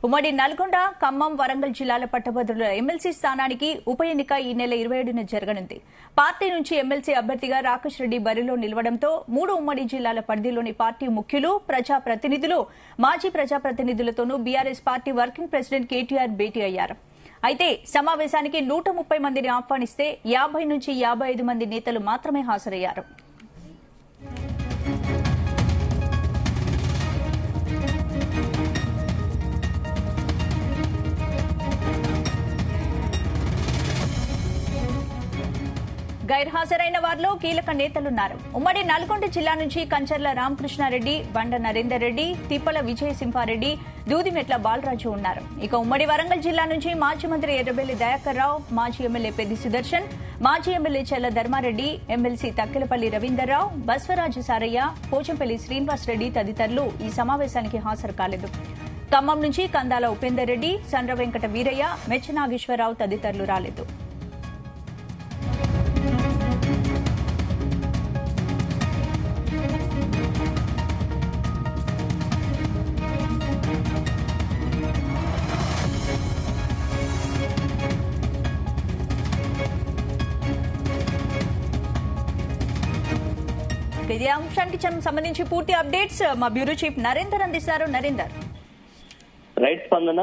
ఉమ్మడి నల్గొండ ఖమ్మం వరంగల్ జిల్లాల పట్టభద్రుల ఎమ్మెల్సీ స్థానానికి ఉప ఎన్నిక ఈ నెల ఇరవై ఏడున జరగనుంది పార్టీ నుంచి ఎమ్మెల్సీ అభ్యర్థిగా రాకేష్ రెడ్డి బరిలో నిలవడంతో మూడు ఉమ్మడి జిల్లాల పరిధిలోని పార్టీ ముఖ్యులు ప్రజాప్రతినిధులు మాజీ ప్రజాప్రతినిధులతోనూ BRS party working president KTR భేటీ అయ్యారు అయితే సమావేశానికి నూట ముప్పై మందిని ఆహ్వానిస్తే యాభై నుంచి యాభై ఐదు మంది నేతలు మాత్రమే హాజరయ్యారు గైర్హాజరైన వారిలో కీలక నేతలున్నారు ఉమ్మడి నల్గొండ జిల్లా నుంచి కంచర్ల రామకృష్ణారెడ్డి బండ నరేందర్ రెడ్డి తిప్పల విజయసింహారెడ్డి దూదిమెట్ల బాలరాజు ఉన్నారు ఇక ఉమ్మడి వరంగల్ జిల్లా నుంచి మాజీ మంత్రి ఎర్రబెల్లి దయాకర్ రావు మాజీ ఎమ్మెల్యే పెద్ది సుదర్శన్ మాజీ ఎమ్మెల్యే చెల్ల ధర్మారెడ్డి ఎమ్మెల్సీ తక్కెలపల్లి రవీందర్రావు బస్వరాజు సారయ్య పోచంపల్లి శ్రీనివాస్ రెడ్డి తదితరులు ఈ సమావేశానికి హాజరు కాలేదు ఖమ్మం నుంచి కందాల ఉపేందర్ రెడ్డి సండ్ర వెంకట వీరయ్య మెచ్చనాగేశ్వరరావు తదితరులు రాలేదు ఇదే అంశానికి సంబంధించి పూర్తి అప్డేట్స్ మా బ్యూరో చీఫ్ నరేందర్ అందిస్తారు నరేందర్ రైట్ స్పందన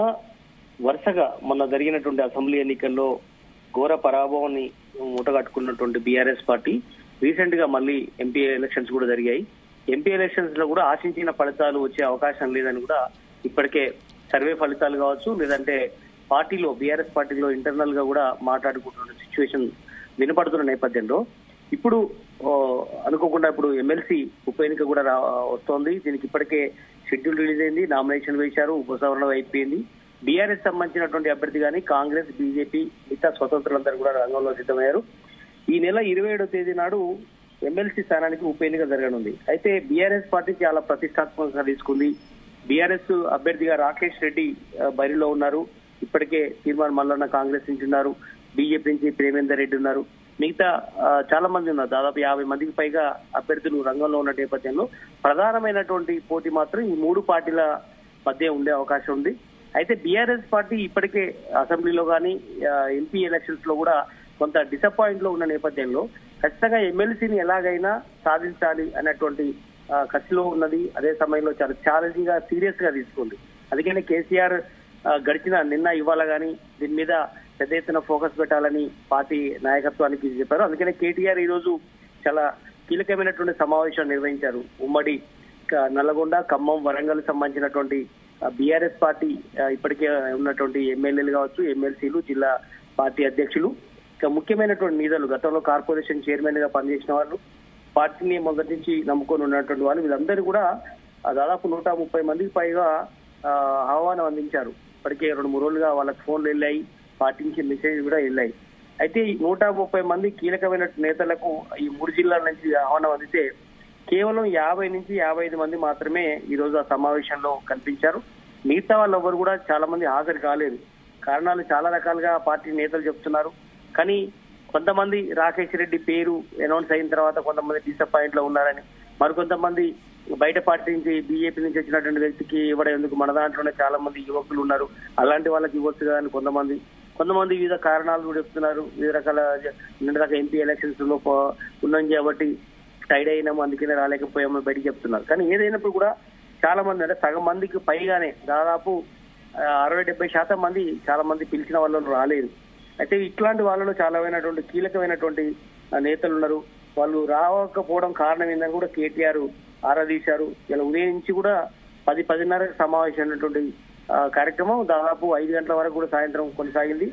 వరుసగా మొన్న జరిగినటువంటి అసెంబ్లీ ఎన్నికల్లో ఘోర పరాభవాన్ని మూటగట్టుకున్నటువంటి బీఆర్ఎస్ పార్టీ రీసెంట్ గా మళ్ళీ ఎంపీ ఎలక్షన్స్ కూడా జరిగాయి ఎంపీ ఎలక్షన్స్ లో కూడా ఆశించిన ఫలితాలు వచ్చే అవకాశం లేదని కూడా ఇప్పటికే సర్వే ఫలితాలు కావచ్చు లేదంటే పార్టీలో బీఆర్ఎస్ పార్టీలో ఇంటర్నల్ గా కూడా మాట్లాడుకుంటున్న సిచ్యువేషన్ వినపడుతున్న నేపథ్యంలో ఇప్పుడు ఓ, అనుకోకుండా ఇప్పుడు ఎమ్మెల్సీ ఉప ఎన్నిక కూడా రా వస్తోంది దీనికి ఇప్పటికే షెడ్యూల్ రిలీజ్ అయింది నామినేషన్ వేశారు ఉపసంహరణ అయిపోయింది బీఆర్ఎస్ సంబంధించినటువంటి అభ్యర్థి కానీ కాంగ్రెస్ బీజేపీ మిగతా స్వతంత్రులందరూ కూడా రంగంలో సిద్ధమయ్యారు ఈ నెల ఇరవై ఏడో తేదీ నాడు ఎమ్మెల్సీ స్థానానికి ఉప ఎన్నిక జరగనుంది అయితే బీఆర్ఎస్ పార్టీ చాలా ప్రతిష్టాత్మకంగా తీసుకుంది బీఆర్ఎస్ అభ్యర్థిగా రాకేష్ రెడ్డి ఆ, బరిలో ఉన్నారు ఇప్పటికే తీర్మానం మల్లన్న కాంగ్రెస్ నుంచి ఉన్నారు బీజేపీ నుంచి ప్రేమేందర్ రెడ్డి ఉన్నారు మిగతా ఆ, చాలా మంది ఉన్నారు దాదాపు యాభై మందికి పైగా అభ్యర్థులు రంగంలో ఉన్న నేపథ్యంలో ప్రధానమైనటువంటి పోటీ మాత్రం ఈ మూడు పార్టీల మధ్య ఉండే అవకాశం ఉంది అయితే బీఆర్ఎస్ పార్టీ ఇప్పటికే అసెంబ్లీలో కానీ ఎంపీ ఎలక్షన్స్ లో కూడా కొంత డిసప్పాయింట్ లో ఉన్న నేపథ్యంలో ఖచ్చితంగా ఎమ్మెల్సీని ఎలాగైనా సాధించాలి అనేటువంటి ఆ, కసిలో ఉన్నది అదే సమయంలో చాలా ఛాలెంజింగ్ గా సీరియస్ గా తీసుకుంది అందుకని కేసీఆర్ ఆ, గడిచిన నిన్న ఇవాళ గానీ దీని మీద పెద్ద ఎత్తున ఫోకస్ పెట్టాలని పార్టీ నాయకత్వానికి చెప్పారు అందుకనే కేటీఆర్ ఈ రోజు చాలా కీలకమైనటువంటి సమావేశం నిర్వహించారు ఉమ్మడి క- నల్లగొండ ఖమ్మం వరంగల్ సంబంధించినటువంటి బీఆర్ఎస్ పార్టీ ఆ, ఇప్పటికే ఉన్నటువంటి ఎమ్మెల్యేలు కావచ్చు ఎమ్మెల్సీలు జిల్లా పార్టీ అధ్యక్షులు ఇక ముఖ్యమైనటువంటి నేతలు గతంలో కార్పొరేషన్ చైర్మన్ గా పనిచేసిన వాళ్ళు పార్టీని మొదటి నుంచి నమ్ముకొని ఉన్నటువంటి వాళ్ళు వీళ్ళందరూ కూడా ఆ, దాదాపు నూట ముప్పై మందికి పైగా ఆ, ఆహ్వానం అందించారు ఇప్పటికే రెండు మూడు రోజులుగా వాళ్ళకి ఫోన్లు వెళ్ళాయి పార్టీ నుంచి మెసేజ్ కూడా వెళ్ళాయి అయితే ఈ నూట ముప్పై మంది కీలకమైన నేతలకు ఈ మూడు జిల్లాల నుంచి ఆహ్వానం అందితే కేవలం యాభై నుంచి యాభై ఐదు మంది మాత్రమే ఈ రోజు ఆ సమావేశంలో కనిపించారు మిగతా వాళ్ళు ఎవరు కూడా చాలా మంది హాజరు కాలేదు కారణాలు చాలా రకాలుగా పార్టీ నేతలు చెప్తున్నారు కానీ కొంతమంది రాకేష్ రెడ్డి పేరు అనౌన్స్ అయిన తర్వాత కొంతమంది డిసప్పాయింట్ లో ఉన్నారని మరికొంతమంది బయట పార్టీ నుంచి బీజేపీ నుంచి వచ్చినటువంటి వ్యక్తికి ఇవ్వడం ఎందుకు మన దాంట్లోనే చాలా మంది యువకులు ఉన్నారు అలాంటి వాళ్ళకి ఇవ్వచ్చు కదా అని కొంతమంది కొంతమంది వివిధ కారణాలు కూడా చెప్తున్నారు వివిధ రకాల నిన్నదాకా ఎంపీ ఎలక్షన్స్ లో పో- ఉన్నాం కాబట్టి టైడ్ అయినాము అందుకనే రాలేకపోయాము బయటికి చెప్తున్నారు కానీ ఏదైనప్పుడు కూడా చాలా మంది అంటే సగం మందికి పైగానే దాదాపు ఆ, అరవై డెబ్బై శాతం మంది చాలా మంది పిలిచిన వాళ్ళు రాలేదు అయితే ఇట్లాంటి వాళ్ళలో చాలా అయినటువంటి కీలకమైనటువంటి ఆ, నేతలు ఉన్నారు వాళ్ళు రావకపోవడం కారణం ఏందని కూడా కేటీఆర్ ఆరాధీశారు ఇలా ఉదయం నుంచి కూడా పది పదిన్నర సమావేశం అయినటువంటి ఆ, కార్యక్రమం దాదాపు ఐదు గంటల వరకు కూడా సాయంత్రం కొనసాగింది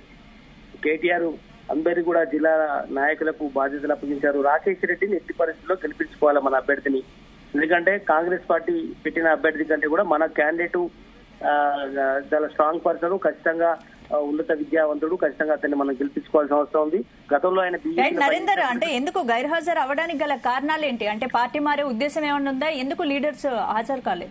కేటీఆర్ అందరి కూడా జిల్లా నాయకులకు బాధ్యతలు అప్పగించారు రాకేష్ రెడ్డిని ఎట్టి పరిస్థితుల్లో గెలిపించుకోవాలి మన అభ్యర్థిని ఎందుకంటే కాంగ్రెస్ పార్టీ పెట్టిన అభ్యర్థి కంటే కూడా మన క్యాండిడేట్ చాలా స్ట్రాంగ్ పర్సన్ ఖచ్చితంగా ఆ, ఉన్నత విద్యావంతుడు ఖచ్చితంగా అతన్ని మనం గెలిపించుకోవాల్సిన అవసరం ఉంది గతంలో ఆయన రైట్ బీజేపీ నరేందర్ అంటే ఎందుకు గైర్హాజరు అవడానికి గల కారణాలు ఏంటి అంటే పార్టీ మారే ఉద్దేశం ఏమైనా ఉందా ఎందుకు లీడర్స్ హాజరు కాలేదు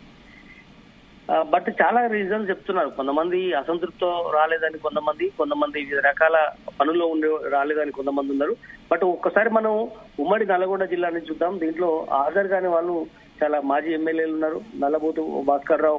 ఆ, బట్ చాలా రీజన్స్ చెప్తున్నారు కొంతమంది అసంతృప్తితో రాలేదని కొంతమంది కొంతమంది వివిధ రకాల పనుల్లో ఉండి రాలేదని కొంతమంది ఉన్నారు బట్ ఒక్కసారి మనం ఉమ్మడి నల్గొండ జిల్లా నుంచి చూద్దాం దీంట్లో హాజరు కాని వాళ్ళు చాలా మాజీ ఎమ్మెల్యేలు ఉన్నారు నల్లబోతు భాస్కర్ రావు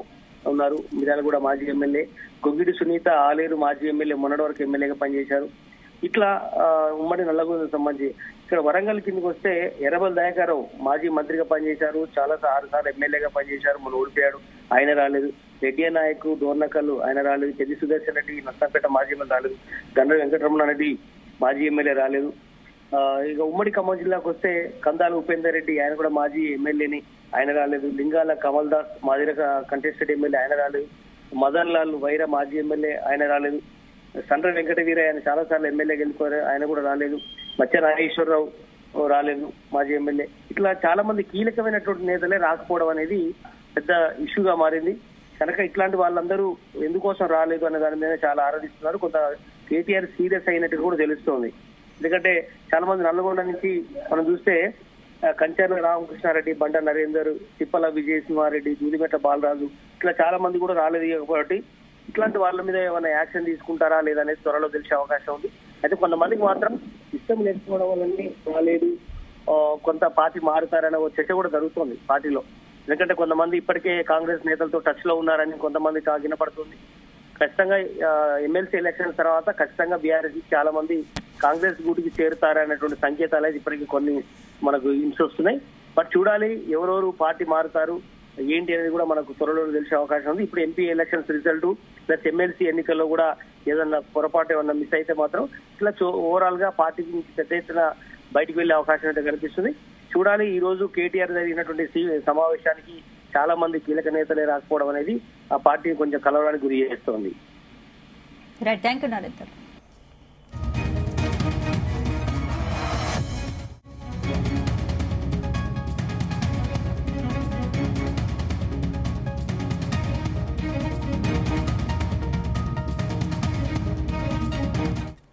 ఉన్నారు మిర్యాలగూడ మాజీ ఎమ్మెల్యే గొంగిడి సునీత ఆలేరు మాజీ ఎమ్మెల్యే మొన్నటి వరకు ఎమ్మెల్యేగా పనిచేశారు ఇట్లా ఆ, ఉమ్మడి నల్లగొండకు సంబంధించి ఇక్కడ వరంగల్ కిందకి వస్తే ఎర్రబల్ దయాకరావు మాజీ మంత్రిగా పనిచేశారు చాలా ఆరు సార్లు ఎమ్మెల్యేగా పనిచేశారు మొన్న ఓడిపోయాడు ఆయన రాలేదు రెడ్డి నాయక్ డోర్నకల్లు ఆయన రాలేదు చెది సుదర్శన్ రెడ్డి నర్సంపేట మాజీ ఎమ్మెల్యే రాలేదు గండ్ర వెంకటరమణ రెడ్డి మాజీ ఎమ్మెల్యే రాలేదు ఆ, ఇక ఉమ్మడి ఖమ్మం జిల్లాకు వస్తే కందాల ఉపేందర్ రెడ్డి ఆయన కూడా మాజీ ఎమ్మెల్యేని ఆయన రాలేదు లింగాల కమల్ దాస్ మాదిరక కంటెస్టెడ్ ఎమ్మెల్యే ఆయన రాలేదు మదన్ లాల్ వైర మాజీ ఎమ్మెల్యే ఆయన రాలేదు సండ్ర వెంకట వీర ఆయన చాలా సార్లు ఎమ్మెల్యే గెలుపుకోరు ఆయన కూడా రాలేదు మచ్చ నాగేశ్వరరావు రాలేదు మాజీ ఎమ్మెల్యే ఇట్లా చాలా మంది కీలకమైనటువంటి నేతలే రాకపోవడం అనేది పెద్ద ఇష్యూగా మారింది కనుక ఇట్లాంటి వాళ్ళందరూ ఎందుకోసం రాలేదు అనే దాని మీద చాలా ఆరాధిస్తున్నారు కొంత కేటీఆర్ సీరియస్ అయినట్టు కూడా తెలుస్తోంది ఎందుకంటే చాలా మంది నల్లగొండ నుంచి మనం చూస్తే ఆ, కంచర్ల రామకృష్ణారెడ్డి బండ నరేందర్ తిప్పల విజయసింహారెడ్డి దూదిమెట్ట బాలరాజు ఇట్లా చాలా మంది కూడా రాలేదు కాబట్టి ఇట్లాంటి వాళ్ళ మీద ఏమైనా యాక్షన్ తీసుకుంటారా లేదా అనేది త్వరలో తెలిసే అవకాశం ఉంది అయితే కొంతమందికి మాత్రం ఇష్టం లేకపోవడం వల్లనే రాలేదు ఆ, కొంత పార్టీ మారుతారనే ఒక చర్చ కూడా జరుగుతుంది పార్టీలో ఎందుకంటే కొంతమంది ఇప్పటికే కాంగ్రెస్ నేతలతో టచ్ లో ఉన్నారని కొంతమంది టాక్ వినపడుతుంది ఖచ్చితంగా ఎమ్మెల్సీ ఎలక్షన్ తర్వాత ఖచ్చితంగా బీఆర్ఎస్ చాలా మంది కాంగ్రెస్ గూటికి చేరుతారనేటువంటి సంకేతాలు అయితే ఇప్పటికీ కొన్ని మనకు హింస వస్తున్నాయి బట్ చూడాలి ఎవరెవరు పార్టీ మారుతారు ఏంటి అనేది కూడా మనకు త్వరలో తెలిసే అవకాశం ఉంది ఇప్పుడు MP elections result plus MLC ఎన్నికల్లో కూడా ఏదన్నా పొరపాటు ఏమన్నా మిస్ అయితే మాత్రం ఇట్లా ఓవరాల్ గా పార్టీకి నుంచి పెద్ద ఎత్తున బయటికి వెళ్లే అవకాశం అయితే కనిపిస్తుంది చూడాలి ఈ రోజు కేటీఆర్ జరిగినటువంటి సి- సమావేశానికి చాలా మంది కీలక నేతలే రాకపోవడం అనేది ఆ పార్టీని కొంచెం కలవడానికి గురి చేస్తోంది రైట్ థ్యాంక్ యూ నరేందర్